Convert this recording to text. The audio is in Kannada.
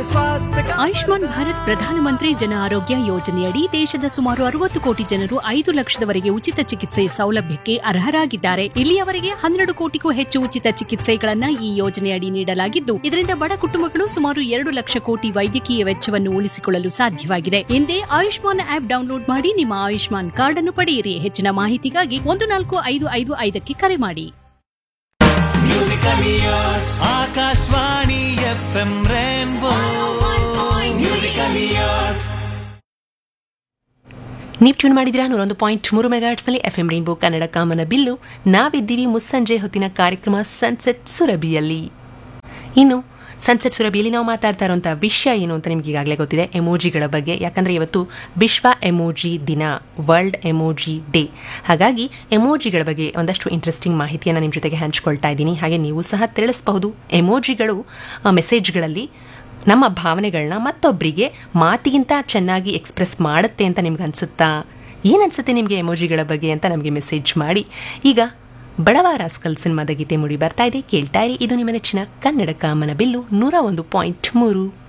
स्वास्थ्य का ಆಯುಷ್ಮಾನ್ ಭಾರತ್ ಪ್ರಧಾನಮಂತ್ರಿ ಜನ ಆರೋಗ್ಯ ಯೋಜನೆಯಡಿ ದೇಶದ ಸುಮಾರು ಅರವತ್ತು ಕೋಟಿ ಜನರು ಐದು ಲಕ್ಷದವರೆಗೆ ಉಚಿತ ಚಿಕಿತ್ಸೆ ಸೌಲಭ್ಯಕ್ಕೆ ಅರ್ಹರಾಗಿದ್ದಾರೆ ಇಲ್ಲಿಯವರೆಗೆ ಹನ್ನೆರಡು ಕೋಟಿಗೂ ಹೆಚ್ಚು ಉಚಿತ ಚಿಕಿತ್ಸೆಗಳನ್ನ ಈ ಯೋಜನೆಯಡಿ ನೀಡಲಾಗಿದ್ದು ಇದರಿಂದ ಬಡ ಕುಟುಂಬಗಳು ಸುಮಾರು ಎರಡು ಲಕ್ಷ ಕೋಟಿ ವೈದ್ಯಕೀಯ ವೆಚ್ಚವನ್ನು ಉಳಿಸಿಕೊಳ್ಳಲು ಸಾಧ್ಯವಾಗಿದೆ ಹಿಂದೆ ಆಯುಷ್ಮಾನ್ ಆಪ್ ಡೌನ್ಲೋಡ್ ಮಾಡಿ ನಿಮ್ಮ ಆಯುಷ್ಮಾನ್ ಕಾರ್ಡ್ ಅನ್ನು ಪಡೆಯಿರಿ ಹೆಚ್ಚಿನ ಮಾಹಿತಿಗಾಗಿ ಒಂದು ನಾಲ್ಕು ಐದು ಐದು ಐದಕ್ಕೆ ಕರೆ ಮಾಡಿ Akashvani F M rainbow musical years ನೀವು ಟ್ಯೂನ್ ಮಾಡಿದಿರಾ ನೂರೊಂದು ಪಾಯಿಂಟ್ ಮೂರು ಮೆಗಾಟ್ಸ್ನಲ್ಲಿ ಎಫ್ ಎಂ ರೈನ್ಬೋ ಕನ್ನಡ ಕಾಮನ ಬಿಲ್ಲು ನಾವಿದ್ದೀವಿ ಮುಸ್ಸಂಜೆ ಹೊತ್ತಿನ ಕಾರ್ಯಕ್ರಮ ಸನ್ಸೆಟ್ ಸುರಭಿಯಲ್ಲಿ ಇನ್ನು ಸನ್ಸೆಟ್ ಸುರಭಿಯಲ್ಲಿ ನಾವು ಮಾತಾಡ್ತಾ ಇರುವಂಥ ವಿಷಯ ಏನು ಅಂತ ನಿಮ್ಗೆ ಈಗಾಗಲೇ ಗೊತ್ತಿದೆ ಎಮೋಜಿಗಳ ಬಗ್ಗೆ ಯಾಕಂದರೆ ಇವತ್ತು ವಿಶ್ವ ಎಮೋಜಿ ದಿನ ವರ್ಲ್ಡ್ ಎಮೋಜಿ ಡೇ ಹಾಗಾಗಿ ಎಮೋಜಿಗಳ ಬಗ್ಗೆ ಒಂದಷ್ಟು ಇಂಟ್ರೆಸ್ಟಿಂಗ್ ಮಾಹಿತಿಯನ್ನು ನಿಮ್ಮ ಜೊತೆಗೆ ಹಂಚ್ಕೊಳ್ತಾ ಇದ್ದೀನಿ ಹಾಗೆ ನೀವು ಸಹ ತಿಳಿಸಬಹುದು ಎಮೋಜಿಗಳು ಆ, ಮೆಸೇಜ್ಗಳಲ್ಲಿ ನಮ್ಮ ಭಾವನೆಗಳನ್ನ ಮತ್ತೊಬ್ಬರಿಗೆ ಮಾತಿಗಿಂತ ಚೆನ್ನಾಗಿ ಎಕ್ಸ್ಪ್ರೆಸ್ ಮಾಡುತ್ತೆ ಅಂತ ನಿಮ್ಗೆ ಅನ್ಸುತ್ತಾ ಏನು ಅನ್ಸುತ್ತೆ ನಿಮಗೆ ಎಮೋಜಿಗಳ ಬಗ್ಗೆ ಅಂತ ನಮಗೆ ಮೆಸೇಜ್ ಮಾಡಿ ಈಗ ಬಡವ ರಾಸ್ಕಲ್ ಸಿನಿಮಾದ ಗೀತೆ ಮುಡಿ ಬರ್ತಾ ಇದೆ ಕೇಳ್ತಾ ಇರಿ ಇದು ನಿಮ್ಮ ನೆಚ್ಚಿನ ಕನ್ನಡ ಕಾಮನ ಬಿಲ್ಲು ನೂರ ಒಂದು ಪಾಯಿಂಟ್ ಮೂರು